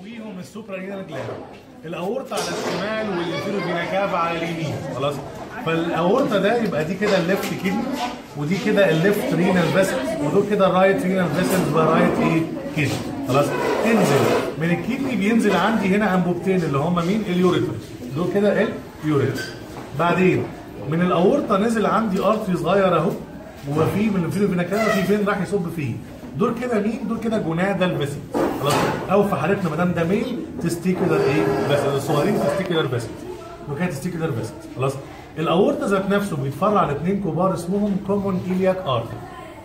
فوقيهم السوبرا رينال جلاند الاورطه على الشمال والانفيرو فينا كافا على اليمين خلاص فالاورطه ده يبقى دي كده الليفت كدني ودي كده الليفت رينال فيسلز ودول كده الرايت رينال فيسلز ورايت ايه كدني خلاص انزل من الكدني بينزل عندي هنا انبوبتين اللي هم مين اليوريتر دول كده اليوريتر بعدين من الاورطه نزل عندي ارتري صغير اهو وفي من الفيلو فينا كافا في فين راح يصب فيه دول كده مين دول كده جونادال فيسل خلاص او في حالتنا ما دام ده ميل تستيكولار ايه بس الصغيرين تستيكولار فيسل دول كده تستيكولار فيسل خلاص الاورطه ذات نفسه بيتفرع لاثنين كبار اسمهم كومون ايلياك ارتري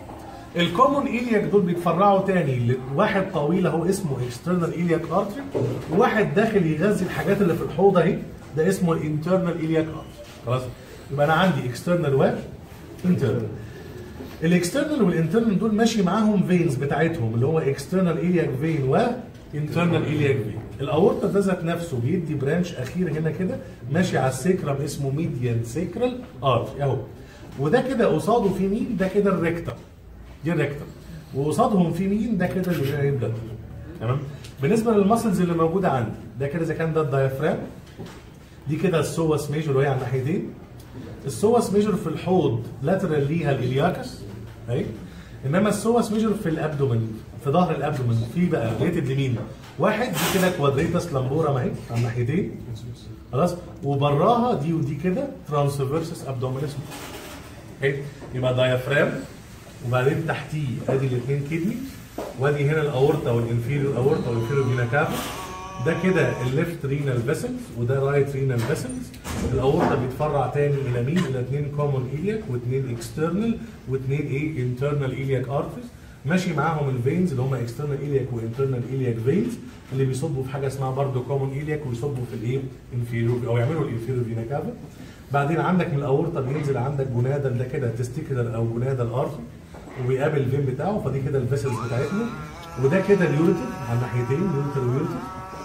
الكومون ايلياك دول بيتفرعوا تاني لواحد طويل اهو اسمه اكسترنال ايلياك ارتري وواحد داخل يغذي الحاجات اللي في الحوض اهي ده اسمه الانترنال ايلياك ارتري خلاص يبقى انا عندي اكسترنال و انترنال الاكسترنال والانترنال دول ماشي معاهم فينز بتاعتهم اللي هو اكسترنال ايلياك فين و انترنال ايلياك فين الاورطه ده ذات نفسه بيدي برانش اخير هنا كده ماشي على السيكرم اسمه ميديان سيكرال ارتري اهو وده كده قصاده في مين ده كده الريكتم دي الريكتم وقصادهم في مين ده كده اليورينري بلاد تمام بالنسبه للمسلز اللي موجوده عندي ده كده اذا كان ده الدايفرام دي كده السوس ميجور وهي على الناحيتين السوس ميجور في الحوض لاترال ليها الالياكس اهي انما السوس ميجور في الابدومن في ظهر الابدومن في بقى ريتد لمين واحد دي كده كوادريتاس لامبورا ما هي على الناحيتين خلاص وبراها دي ودي كده ترانسفيرسس ابدومينس اوكي يبقى دايفرام وبعدين تحتيه ادي الاثنين كدني وادي هنا الاورطه والانفيريور اورطه والانفيريور فينا كافا ده كده الليفت رينال فيسلز وده رايت رينال فيسلز الاورطه بيتفرع تاني الى مين؟ الى اثنين كومون ايلياك واثنين اكسترنال واثنين ايه انترنال ايلياك ارتريز ماشي معاهم الفينز اللي هم اكسترنال ايلياك وانترنال ايلياك فينز اللي بيصبوا في حاجه اسمها برضه كومون ايلياك ويصبوا في الايه؟ انفيريور او يعملوا الانفيريور فينا كافا بعدين عندك من الاورطه بينزل عندك جونادال ده كده تستيكولار او جونادال ارتري وبيقابل الفين بتاعه فدي كده الفيسلز بتاعتنا وده كده اليوريتر على الناحيتين يوريتر ويوريتر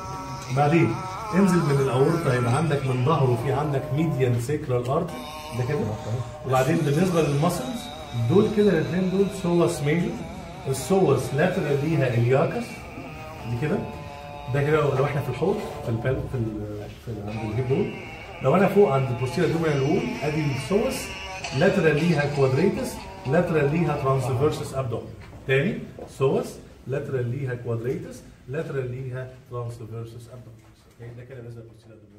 بعدين انزل من الاورطه يبقى عندك من ظهره في عندك ميديان سيكرال ارت ده كده وبعدين بالنسبه للمسلز دول كده الاثنين دول سوس ميجر السوس لاترال ليها الياكس دي كده ده كده لو احنا في الحوض في البال في ال في ال عند الهيب دول لو انا فوق عند البوستيرا دومينال وول ادي السوس لاترال ليها كوادريتس لاترال ليها ترانسفيرسس ابدومين تاني سوس لاترال ليها كوادريتس لاترال ليها ترانسفيرسس ابدومين اوكي ده كده بالنسبه للبوستيرا